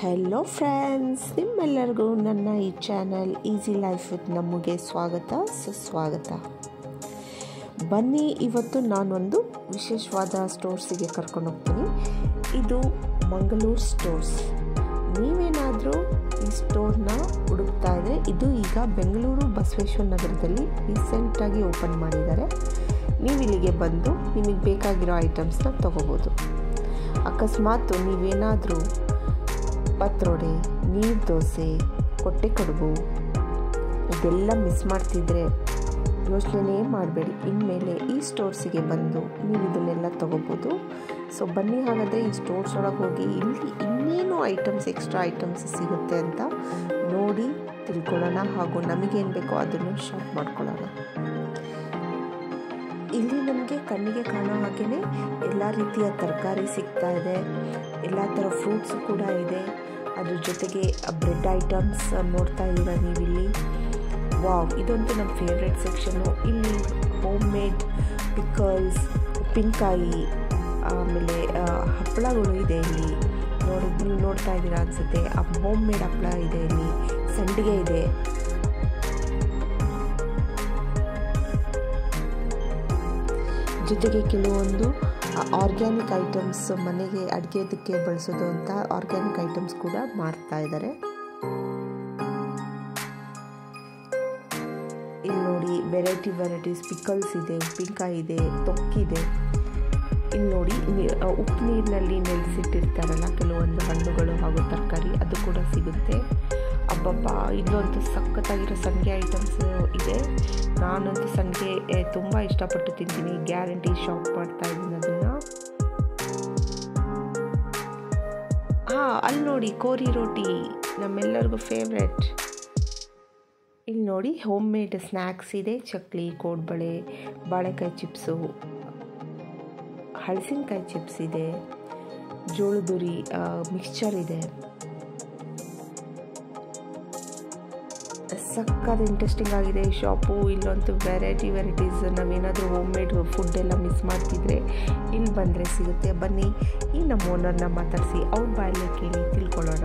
Hello friends ನಿಮ್ಮೆಲ್ಲರಿಗೂ ನನ್ನ ಈ ಚಾನಲ್ ಈಸಿ ಲೈಫ್ ವಿತ್ ನಮಗೆ ಸ್ವಾಗತ ಸುಸ್ವಾಗತ ಬನ್ನಿ ಇವತ್ತು ನಾನೊಂದು ವಿಶೇಷವಾದ ಸ್ಟೋರ್ಸಿಗೆ ಕರ್ಕೊಂಡು ಹೋಗ್ತೀನಿ ಇದು ಮಂಗಳೂರು ಸ್ಟೋರ್ಸ್ ನೀವೇನಾದರೂ ಈ ಸ್ಟೋರ್ನ ಹುಡುಕ್ತಾ ಇದ್ದರೆ ಇದು ಈಗ ಬೆಂಗಳೂರು ಬಸವೇಶ್ವರ ನಗರದಲ್ಲಿ ರೀಸೆಂಟಾಗಿ ಓಪನ್ ಮಾಡಿದ್ದಾರೆ ನೀವು ಇಲ್ಲಿಗೆ ಬಂದು ನಿಮಗೆ ಬೇಕಾಗಿರೋ ಐಟಮ್ಸ್ನ ತೊಗೋಬೋದು ಅಕಸ್ಮಾತ್ ನೀವೇನಾದರೂ ಪತ್ರೊಡೆ ನೀರು ದೋಸೆ ಕೊಟ್ಟೆ ಕಡುಬು ಇದೆಲ್ಲ ಮಿಸ್ ಮಾಡ್ತಿದ್ರೆ ಯೋಚನೆ ಮಾಡಬೇಡಿ ಇನ್ಮೇಲೆ ಈ ಸ್ಟೋರ್ಸಿಗೆ ಬಂದು ನೀವು ಇದನ್ನೆಲ್ಲ ತೊಗೋಬೋದು ಸೊ ಬನ್ನಿ ಹಾಗಾದರೆ ಈ ಸ್ಟೋರ್ಸ್ ಒಳಗೆ ಹೋಗಿ ಇಲ್ಲಿ ಇನ್ನೇನು ಐಟಮ್ಸ್ ಎಕ್ಸ್ಟ್ರಾ ಐಟಮ್ಸ್ ಸಿಗುತ್ತೆ ಅಂತ ನೋಡಿ ತಿಳ್ಕೊಳ್ಳೋಣ ಹಾಗೂ ನಮಗೇನು ಬೇಕೋ ಅದನ್ನು ಶಾಪ್ ಮಾಡ್ಕೊಳ್ಳೋಣ ಇಲ್ಲಿ ನಮಗೆ ಕಣ್ಣಿಗೆ ಕಾಣೋ ಹಾಗೆಯೇ ಎಲ್ಲ ರೀತಿಯ ತರಕಾರಿ ಸಿಗ್ತಾ ಇದೆ ಎಲ್ಲ ಥರ ಫ್ರೂಟ್ಸ್ ಕೂಡ ಇದೆ ಅದ್ರ ಜೊತೆಗೆ ಬ್ರೆಡ್ ಐಟಮ್ಸ್ ನೋಡ್ತಾ ಇದ್ದೀರಾ ನೀವಿಲ್ಲಿ ವಾವ್ ಇದಂತೂ ನಮ್ಮ ಫೇವ್ರೆಟ್ ಸೆಕ್ಷನ್ನು ಇಲ್ಲಿ ಹೋಮ್ ಮೇಡ್ ಪಿಕಲ್ಸ್ ಉಪ್ಪಿನಕಾಯಿ ಆಮೇಲೆ ಹಪ್ಪಳಗಳು ಇದೆ ಇಲ್ಲಿ ನೋಡಿ ನೀವು ನೋಡ್ತಾ ಇದ್ದೀರಾ ಅನಿಸುತ್ತೆ ಹೋಮ್ ಮೇಡ್ ಹಪ್ಪಳ ಇದೆ ಇಲ್ಲಿ ಸಂಡಿಗೆ ಇದೆ ಜೊತೆಗೆ ಕೆಲವೊಂದು ಆರ್ಗ್ಯಾನಿಕ್ ಐಟಮ್ಸ್ ಮನೆಗೆ ಅಡುಗೆದಕ್ಕೆ ಬಳಸೋದು ಅಂತ ಆರ್ಗ್ಯಾನಿಕ್ ಐಟಮ್ಸ್ ಕೂಡ ಮಾಡ್ತಾ ಇದ್ದಾರೆ ಇಲ್ಲಿ ನೋಡಿ ವೆರೈಟಿ ವೆರೈಟೀಸ್ ಪಿಕಲ್ಸ್ ಇದೆ ಉಪ್ಪಿನಕಾಯಿ ಇದೆ ತೊಕ್ಕಿದೆ ಇಲ್ಲಿ ನೋಡಿ ಉಪ್ಪು ನೀರಿನಲ್ಲಿ ನೆಲೆಸಿಟ್ಟಿರ್ತಾರಲ್ಲ ಕೆಲವೊಂದು ಹಣ್ಣುಗಳು ಹಾಗೂ ತರಕಾರಿ ಅದು ಕೂಡ ಸಿಗುತ್ತೆ ಅಬ್ಬಬ್ಬ ಇನ್ನೊಂದು ಸಖತ್ತಾಗಿರೋ ಸಂಡಿಗೆ ಐಟಮ್ಸ್ ಇದೆ ನಾನಂತೂ ಸಂಡಿಗೆ ತುಂಬ ಇಷ್ಟಪಟ್ಟು ತಿಂತೀನಿ ಗ್ಯಾರಂಟಿ ಶಾಪ್ ಮಾಡ್ತಾ ಇದ್ದೀನಿ ಅದನ್ನು ಹಾಂ ಅಲ್ಲಿ ನೋಡಿ ಕೋರಿ ರೋಟಿ ನಮ್ಮೆಲ್ಲರಿಗೂ ಫೇವ್ರೆಟ್ ಇಲ್ಲಿ ನೋಡಿ ಹೋಮ್ ಮೇಡ್ ಸ್ನ್ಯಾಕ್ಸ್ ಇದೆ ಚಕ್ಲಿ ಕೋಡ್ಬಳೆ ಬಾಳೆಕಾಯಿ ಚಿಪ್ಸು ಹಳಸಿನಕಾಯಿ ಚಿಪ್ಸ್ ಇದೆ ಜೋಳದುರಿ ಮಿಕ್ಸ್ಚರ್ ಇದೆ ಸಕ್ಕತ್ ಇಂಟ್ರೆಸ್ಟಿಂಗ್ ಆಗಿದೆ ಈ ಶಾಪು ಇಲ್ಲಂತೂ ವೆರೈಟಿ ವೆರೈಟೀಸ್ ನಾವೇನಾದರೂ ಹೋಮ್ ಮೇಡ್ ಫುಡ್ ಎಲ್ಲ ಮಿಸ್ ಮಾಡ್ತಿದ್ರೆ ಇಲ್ಲಿ ಬಂದರೆ ಸಿಗುತ್ತೆ ಬನ್ನಿ ಈ ನಮ್ಮ ಓನರ್ನ ಮಾತಾಡಿಸಿ ಅವ್ರ ಬಾಯಲ್ಲೇ ಕೇಳಿ ತಿಳ್ಕೊಳ್ಳೋಣ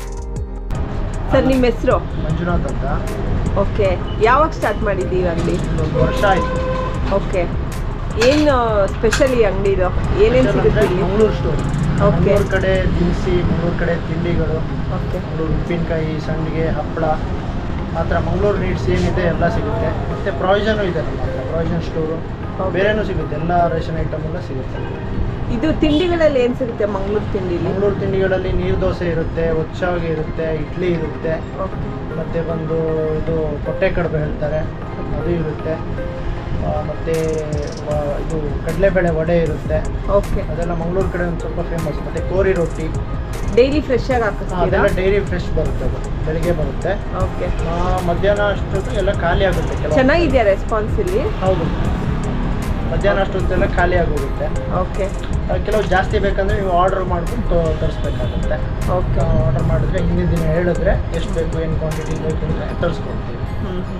ಸರ್ ನಿಮ್ಮ ಹೆಸರು ಮಂಜುನಾಥ್ ಅಂತ ಓಕೆ ಯಾವಾಗ ಸ್ಟಾರ್ಟ್ ಮಾಡಿದ್ದೀವಿ ಅಂಗಡಿ ಒಂದು ವರ್ಷ ಆಯ್ತು ಓಕೆ ಏನು ಸ್ಪೆಷಲ್ ಈ ಅಂಗಡಿದು ಏನೇನು ಸಿಗುತ್ತೆ ಇಲ್ಲಿ ಮಂಗಳೂರು ಸ್ಟೋರ್ Okay. ಮಂಗಳೂರು ಕಡೆ ದಿನಸಿ ಮಂಗಳೂರು ಕಡೆ ತಿಂಡಿಗಳು ಓಕೆ ಮಂಗಳೂರು ಉಪ್ಪಿನಕಾಯಿ ಸಂಡಿಗೆ ಹಪ್ಪಳ ಆ ಥರ ಮಂಗಳೂರು ನೀಡ್ಸ್ ಏನಿದೆ ಎಲ್ಲ ಸಿಗುತ್ತೆ ಮತ್ತು ಪ್ರಾವಿಷನು ಇದೆ ನಮ್ಮ ಹತ್ರ ಪ್ರಾವಿಷನ್ ಸ್ಟೋರು Okay. ಬೇರೆನೂ ಸಿಗುತ್ತೆ ಎಲ್ಲ ರೇಷನ್ ಐಟಮ್ ಎಲ್ಲ ಸಿಗುತ್ತೆ ಇದು ತಿಂಡಿಗಳಲ್ಲಿ ಏನು ಸಿಗುತ್ತೆ ಮಂಗಳೂರು ತಿಂಡಿಲಿ ಮಂಗಳೂರು ತಿಂಡಿಗಳಲ್ಲಿ ನೀರು ದೋಸೆ ಇರುತ್ತೆ ಒಚ್ಚಾಗಿ ಇರುತ್ತೆ ಇಡ್ಲಿ ಇರುತ್ತೆ ಓಕೆ ಮತ್ತು ಬಂದು ಇದು ಕೊಟ್ಟೆ ಕಡುಬು ಹೇಳ್ತಾರೆ ಅದು ಇರುತ್ತೆ ಆ, ಮತ್ತೆ ವ- ಇದು ಕಡಲೆಬೇಳೆ ವಡೆ ಇರುತ್ತೆ ಓಕೆ ಅದೆಲ್ಲ ಮಂಗಳೂರು ಕಡೆ ಒಂದು ಸ್ವಲ್ಪ ಫೇಮಸ್ ಮತ್ತೆ ಕೋರಿ ರೊಟ್ಟಿ ಡೈಲಿ ಫ್ರೆಶ್ ಆಗಿ ಆ, ಹಾಕಿಸ್ತೀರಾ ಅದೆಲ್ಲ ಡೈರಿ ಫ್ರೆಶ್ ಬರುತ್ತೆ ಅದು ಬೆಳಿಗ್ಗೆ ಬರುತ್ತೆ ಓಕೆ ಆ, ಮಧ್ಯಾಹ್ನ ಅಷ್ಟೊತ್ತು ಎಲ್ಲ ಖಾಲಿ ಆಗುತ್ತೆ ಕೆಲವು ಚೆನ್ನಾಗಿದೆಯಾ ರೆಸ್ಪಾನ್ಸ್ ಇಲ್ಲಿ ಹೌದು ಮಧ್ಯಾಹ್ನ ಅಷ್ಟೊತ್ತೆಲ್ಲ ಖಾಲಿ ಆಗೋಗುತ್ತೆ ಓಕೆ ಆ, ಕೆಲವು ಜಾಸ್ತಿ ಬೇಕಂದ್ರೆ ನೀವು ಆರ್ಡರ್ ಮಾಡ್ಕೊಂಡು ತರಿಸ್ಬೇಕಾಗುತ್ತೆ ಓಕೆ ಆರ್ಡರ್ ಮಾಡಿದ್ರೆ ಹಿಂದಿನ ದಿನ ಹೇಳಿದ್ರೆ ಎಷ್ಟು ಬೇಕು ಏನು ಕ್ವಾಂಟಿಟಿ ಬೇಕು ಅಂದರೆ ತರಿಸ್ಕೊಡ್ತೀವಿ ಹ್ಞೂ ಹ್ಞೂ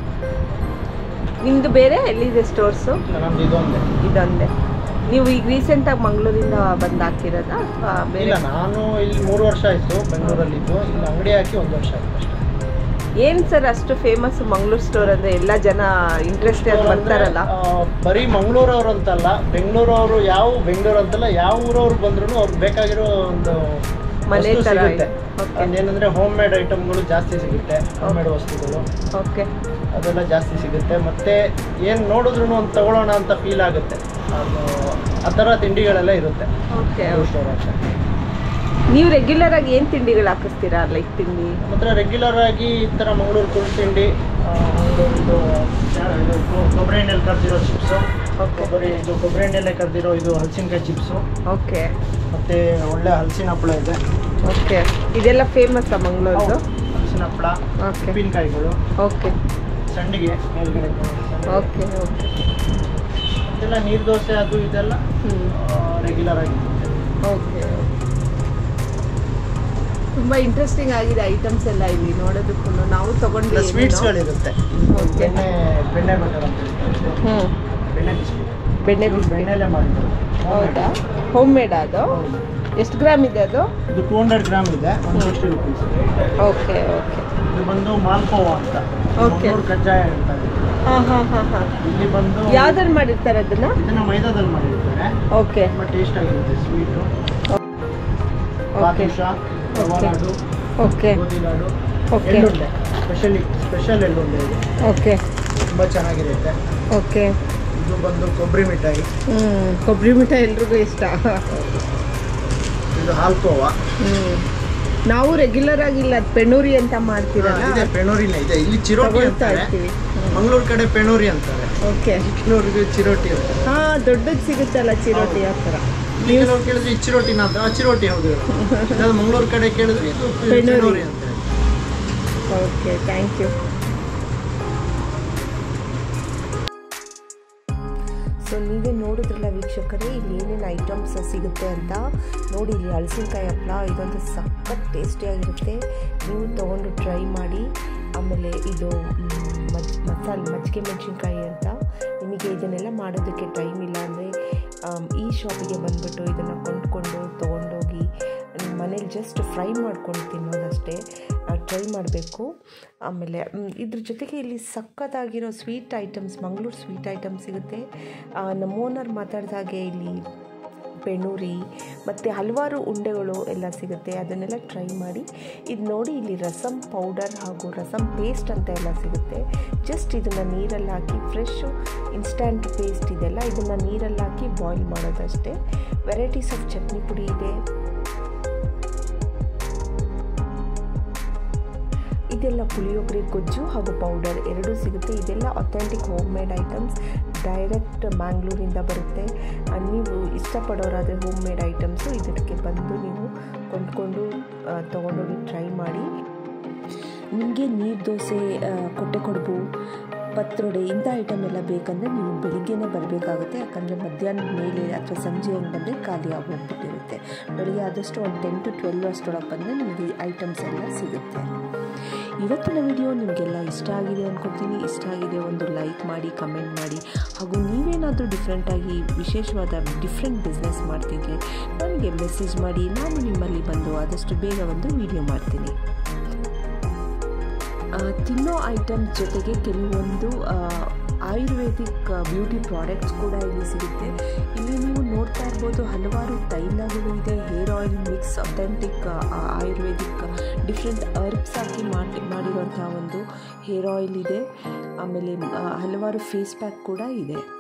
ನಿಮ್ಮದು ಬೇರೆ ಎಲ್ಲಿದೆ ಸ್ಟೋರ್ಸು ನಮ್ದು ಇದೊಂದೇ ಇದೊಂದೇ ನೀವು ಈಗ ರೀಸೆಂಟಾಗಿ ಮಂಗಳೂರಿಂದ ಬಂದು ಹಾಕಿರೋದಾ ಅಥವಾ ಬೇರೆ ಇಲ್ಲ ನಾನು ಇಲ್ಲಿ ಮೂರು ವರ್ಷ ಆಯಿತು ಬೆಂಗಳೂರಲ್ಲಿದ್ದು ಇಲ್ಲಿ ಅಂಗಡಿ ಹಾಕಿ ಒಂದು ವರ್ಷ ಆಯಿತು ಅಷ್ಟೇ ಏನು ಸರ್ ಅಷ್ಟು ಫೇಮಸ್ ಮಂಗಳೂರು ಸ್ಟೋರ್ ಅಂದರೆ ಎಲ್ಲ ಜನ ಇಂಟ್ರೆಸ್ಟೆಡ್ ಬರ್ತಾರಲ್ಲ ಆ, ಬರೀ ಮಂಗಳೂರವ್ರು ಅಂತಲ್ಲ ಬೆಂಗಳೂರವರು ಯಾವ ಬೆಂಗಳೂರು ಅಂತಲ್ಲ ಯಾವ ಊರವ್ರು ಬಂದ್ರು ಅವ್ರಿಗೆ ಬೇಕಾಗಿರೋ ಒಂದು ಮನೆ ವಸ್ತು ಥರ ಸಿಗುತ್ತೆ ಓಕೆ ಅದೇನಂದ್ರೆ ಹೋಮ್ ಮೇಡ್ ಐಟಮ್ಗಳು ಜಾಸ್ತಿ ಸಿಗುತ್ತೆ ಹೋಮ್ ಮೇಡ್ ವಸ್ತುಗಳು ಓಕೆ ಅದೆಲ್ಲ ಜಾಸ್ತಿ ಸಿಗುತ್ತೆ ಮತ್ತೆ ಏನು ನೋಡಿದ್ರು ಒಂದು ತಗೊಳ್ಳೋಣ ಅಂತ ಫೀಲ್ ಆಗುತ್ತೆ ಅದು ಆ ಥರ ತಿಂಡಿಗಳೆಲ್ಲ ಇರುತ್ತೆ ಓಕೆ ಸ್ಟೋರ್ ಅಂತ ನೀವು ರೆಗ್ಯುಲರ್ ಆಗಿ ಏನು ತಿಂಡಿಗಳು ಹಾಕಿಸ್ತೀರಾ ಲೈಕ್ ತಿಂಡಿ ನಮ್ಮ ಹತ್ರ ರೆಗ್ಯುಲರ್ ಆಗಿ ಈ ಥರ ಮಂಗಳೂರು ಕುರು ತಿಂಡಿ ಆ, ಒಂದು ಇದು ಇದು ಕೊ- ಕೊಬ್ಬರಿ ಎಣ್ಣೆಲಿ ಕರ್ದಿರೋ ಚಿಪ್ಸು ಓಕೆ ಕೊಬ್ಬರಿ ಇದು ಕೊಬ್ಬರಿ ಎಣ್ಣೆಲೆ ಕರ್ದಿರೋ ಇದು ಹಲಸಿನಕಾಯಿ ಚಿಪ್ಸು ಓಕೆ ಮತ್ತೆ ಒಳ್ಳೆ ಹಲಸಿನ ಹಪ್ಪಳ ಇದೆ ಓಕೆ ಇದೆಲ್ಲ ಫೇಮಸ್ಸಾ ಮಂಗಳೂರದು ಹಲಸಿನ ಹಪ್ಪಳ ಓಕೆ ಉಪ್ಪಿನಕಾಯಿಗಳು ಓಕೆ ಸಂಡಿಗೆ ಮೇಲ್ಗಡೆ ಸಂಡಿಗೆ. ಓಕೆ ಓಕೆ ಇದೆಲ್ಲ ನೀರು ದೋಸೆ ಅದು ಇದೆಲ್ಲ ಹ್ಞೂ ರೆಗ್ಯುಲರ್ ಆಗಿ ಓಕೆ ತುಂಬ ಇಂಟ್ರೆಸ್ಟಿಂಗ್ ಆಗಿದೆ ಐಟಮ್ಸ್ ಎಲ್ಲ ಇಲ್ಲಿ ನೋಡೋದಕ್ಕೂ ನಾವು ತಗೊಂಡ್ವಿ ಸ್ವೀಟ್ಸ್ಗಳಿರುತ್ತೆ ಓಕೆ ಬೆಣ್ಣೆ ಬೆಣ್ಣೆ ಬಟರ್ ಅಂತ ಹೇಳ್ತಾರೆ. ಹ್ಞೂ ಬೆಣ್ಣೆ ಬಿಸ್ಕಿಟ್ ಬೆಣ್ಣೆ ಬಿಸ್ಕೆಟ್ ಬೆಣ್ಣೆಲೆ ಮಾಡಿದ್ರು ಹೌದಾ ಹೋಮ್ ಮೇಡ್ ಅದು ಹೌದು ಎಷ್ಟು ಗ್ರಾಮ್ ಇದೆ ಅದು ಇದು ಟೂ ಹಂಡ್ರೆಡ್ ಗ್ರಾಮ್ ಇದೆ one sixty rupees okay okay ಇದು ಬಂದು ಮಾಲ್ಕೋವ ಅಂತ Okay. ಮಂಗಳೂರು ಕಜ್ಜಾಯ ಹೇಳ್ತಾರೆ ಹಾಂ ಹಾಂ ಹಾಂ ಹಾಂ ಇಲ್ಲಿ ಬಂದು ಯಾವ್ದ್ರಲ್ಲಿ ಮಾಡಿರ್ತಾರೆ ಅದನ್ನ ಇದನ್ನ ಮೈದಾದಲ್ಲಿ ಮಾಡಿರ್ತಾರೆ ಓಕೆ ತುಂಬ ಟೇಸ್ಟ್ ಆಗಿರುತ್ತೆ ಸ್ವೀಟು ಓಕೆ ಬಾದುಷಾ ರವಾ Okay. ಲಾಡು ಓಕೆ ಗೋಧಿ ಲಾಡು ಓಕೆ ಎಳ್ಳುಂಡೆ ಸ್ಪೆಷಲಿ ಸ್ಪೆಷಲ್ ಎಳ್ಳುಂಡೆ ಇದು ಓಕೆ ತುಂಬ ಚೆನ್ನಾಗಿರುತ್ತೆ ಓಕೆ ಇದು ಬಂದು ಕೊಬ್ಬರಿ ಮಿಠಾಯಿ ಹ್ಞೂ ಕೊಬ್ಬರಿ ಮಿಠಾಯಿ ಎಲ್ರಿಗೂ ಇಷ್ಟ ಇದು ಹಾಲ್ಕೋವಾ ಹ್ಞೂ ನಾವು ರೆಗ್ಯುಲರ್ ಆಗಿಲ್ಲ ಅದು ಪೆಣೂರಿ ಅಂತ ಮಾಡ್ತೀರಲ್ಲ ಇದೆ ಪೆಣೋರಿನೇ ಇದೆ ಇಲ್ಲಿ ಚಿರೋಟಿ ತಗೊಳ್ತಾ ಅಂತಾರೆ ಇರ್ತೀವಿ ಮಂಗಳೂರು ಕಡೆ ಪೆಣೋರಿ ಅಂತಾರೆ ಓಕೆ ಚಿಕ್ಕನೂರಿಗೆ ಚಿರೋಟಿ ಅಂತಾರೆ ಹಾಂ ದೊಡ್ಡದು ಸಿಗುತ್ತಲ್ಲ ಚಿರೋಟಿ ಆ ಥರ ಇಲ್ಲಿ ಕೆಲವ್ರು ಕೇಳಿದ್ರೆ ಇದು ಚಿರೋಟಿನ ಅಂತ ಆ, ಚಿರೋಟಿ ಹೌದು ಅದು ಮಂಗಳೂರು ಕಡೆ ಕೇಳಿದ್ರೆ ಇದು ಪೆಣೋರಿ. ಪೆಣೋರಿ ಅಂತ ಹೇಳಿ. ಓಕೆ ಥ್ಯಾಂಕ್ ಯು ಸೊ ನೀವೇ ನೋಡಿದ್ರಲ್ಲ ವೀಕ್ಷಕರೇ ಇಲ್ಲಿ ಏನೇನು ಐಟಮ್ಸ್ ಸಿಗುತ್ತೆ ಅಂತ ನೋಡಿ ಇಲ್ಲಿ ಹಳಸಿನಕಾಯಿ ಹಪ್ಪಳ ಇದೊಂದು ಸಖತ್ ಟೇಸ್ಟಿಯಾಗಿರುತ್ತೆ ನೀವು ತೊಗೊಂಡು ಟ್ರೈ ಮಾಡಿ ಆಮೇಲೆ ಇದು ಮ್, ಮಜ್ ಮಸಾಲೆ ಮಜ್ಜಿಗೆ ಮೆಣಸಿನ್ಕಾಯಿ ಅಂತ ನಿಮಗೆ ಇದನ್ನೆಲ್ಲ ಮಾಡೋದಕ್ಕೆ ಟೈಮ್ ಇಲ್ಲ ಅಂದರೆ ಈ ಶಾಪಿಗೆ ಬಂದುಬಿಟ್ಟು ಇದನ್ನು ಕೊಂಡ್ಕೊಂಡು ತೊಗೊಂಡೋಗಿ ನಿಮ್ಮ ಮನೇಲಿ ಜಸ್ಟ್ ಫ್ರೈ ಮಾಡ್ಕೊಂಡು ತಿನ್ನೋದಷ್ಟೇ ಟ್ರೈ ಮಾಡಬೇಕು ಆಮೇಲೆ ಮ್, ಇದ್ರ ಜೊತೆಗೆ ಇಲ್ಲಿ ಸಖತ್ತಾಗಿರೋ sweet items Mangaluru sweet items ಸಿಗುತ್ತೆ ಆ, ನಮ್ಮ ಓನರ್ ಮಾತಾಡಿದ ಹಾಗೆ ಇಲ್ಲಿ ಪೆಣೂರಿ ಮತ್ತು ಹಲವಾರು ಉಂಡೆಗಳು ಎಲ್ಲ ಸಿಗುತ್ತೆ ಅದನ್ನೆಲ್ಲ ಟ್ರೈ ಮಾಡಿ ಇದು ನೋಡಿ ಇಲ್ಲಿ ರಸಮ್ ಪೌಡರ್ ಹಾಗೂ ರಸಮ್ ಪೇಸ್ಟ್ ಅಂತ ಎಲ್ಲ ಸಿಗುತ್ತೆ ಜಸ್ಟ್ ಇದನ್ನು ನೀರಲ್ಲಿ ಹಾಕಿ ಫ್ರೆಶ್ಶು ಇನ್ಸ್ಟ್ಯಾಂಟ್ ಪೇಸ್ಟ್ ಇದೆಲ್ಲ ಇದನ್ನು ನೀರಲ್ಲಿ ಹಾಕಿ ಬಾಯ್ಲ್ ಮಾಡೋದಷ್ಟೇ ವೆರೈಟೀಸ್ ಆಫ್ ಚಟ್ನಿ ಪುಡಿ ಇದೆ ಇದೆಲ್ಲ ಪುಳಿಯೋಗರೆ ಗೊಜ್ಜು ಹಾಗೂ ಪೌಡರ್ ಎರಡೂ ಸಿಗುತ್ತೆ ಇದೆಲ್ಲ authentic homemade items direct ಮ್ಯಾಂಗ್ಳೂರಿಂದ ಬರುತ್ತೆ ಆ, ನೀವು ಇಷ್ಟಪಡೋರಾದರೆ ಹೋಮ್ ಮೇಡ್ ಐಟಮ್ಸು ಇದಕ್ಕೆ ಬಂದು ನೀವು ಕೊಂಡ್ಕೊಂಡು ಆ, ತೊಗೊಂಡೋಗಿ ಟ್ರೈ ಮಾಡಿ ನಿಮಗೆ ನೀರು ದೋಸೆ ಆ, ಕೊಟ್ಟೆ ಕಡುಬು ಪತ್ರೊಡೆ ಇಂಥ ಐಟಮ್ ಎಲ್ಲ ಬೇಕಂದರೆ ನೀವು ಬೆಳಿಗ್ಗೆನೇ ಬರಬೇಕಾಗುತ್ತೆ ಯಾಕಂದರೆ ಮಧ್ಯಾಹ್ನದ ಮೇಲೆ ಅಥವಾ ಸಂಜೆ ಹಂಗೆ ಬಂದರೆ ಖಾಲಿ ಆಗೋಗ್ಬಿಟ್ಟಿರುತ್ತೆ ಬೆಳಿಗ್ಗೆ ಆದಷ್ಟು ಒಂದು ಟೆನ್ ಟು ಟ್ವೆಲ್ವ್ ಅಷ್ಟರೊಳಗೆ ಬಂದರೆ ನಿಮಗೆ ಐಟಮ್ಸ್ ಎಲ್ಲ ಸಿಗುತ್ತೆ ಇವತ್ತಿನ ವಿಡಿಯೋ ನಿಮಗೆಲ್ಲ ಇಷ್ಟ ಆಗಿದೆ ಅಂದ್ಕೊತೀನಿ ಇಷ್ಟ ಆಗಿದೆ ಒಂದು ಲೈಕ್ ಮಾಡಿ ಕಮೆಂಟ್ ಮಾಡಿ ಹಾಗೂ ನೀವೇನಾದರೂ ಡಿಫ್ರೆಂಟಾಗಿ ವಿಶೇಷವಾದ ಡಿಫ್ರೆಂಟ್ ಬಿಸ್ನೆಸ್ ಮಾಡ್ತಿದ್ರೆ ನನಗೆ ಮೆಸೇಜ್ ಮಾಡಿ ನಾನು ನಿಮ್ಮಲ್ಲಿ ಬಂದು ಆದಷ್ಟು ಬೇಗ ಒಂದು ವಿಡಿಯೋ ಮಾಡ್ತೀನಿ ಆ, ತಿನ್ನೋ ಐಟಮ್ಸ್ ಜೊತೆಗೆ ಕೆಲವೊಂದು ಆ, ಆಯುರ್ವೇದಿಕ್ ಬ್ಯೂಟಿ ಪ್ರಾಡಕ್ಟ್ಸ್ ಕೂಡ ಇಲ್ಲಿ ಸಿಗುತ್ತೆ ಇಲ್ಲಿ ನೀವು ನೋಡ್ತಾ ಇರ್ಬೋದು ಹಲವಾರು ತೈಲಗಳು ಇದೆ hair oil mix authentic ayurvedic different herbs ಹಾಕಿ ಮಾಡಿ ಮಾಡಿರುವಂಥ ಒಂದು ಹೇರ್ ಆಯಿಲ್ ಇದೆ ಆಮೇಲೆ ಆ, ಹಲವಾರು ಫೇಸ್ ಪ್ಯಾಕ್ ಕೂಡ ಇದೆ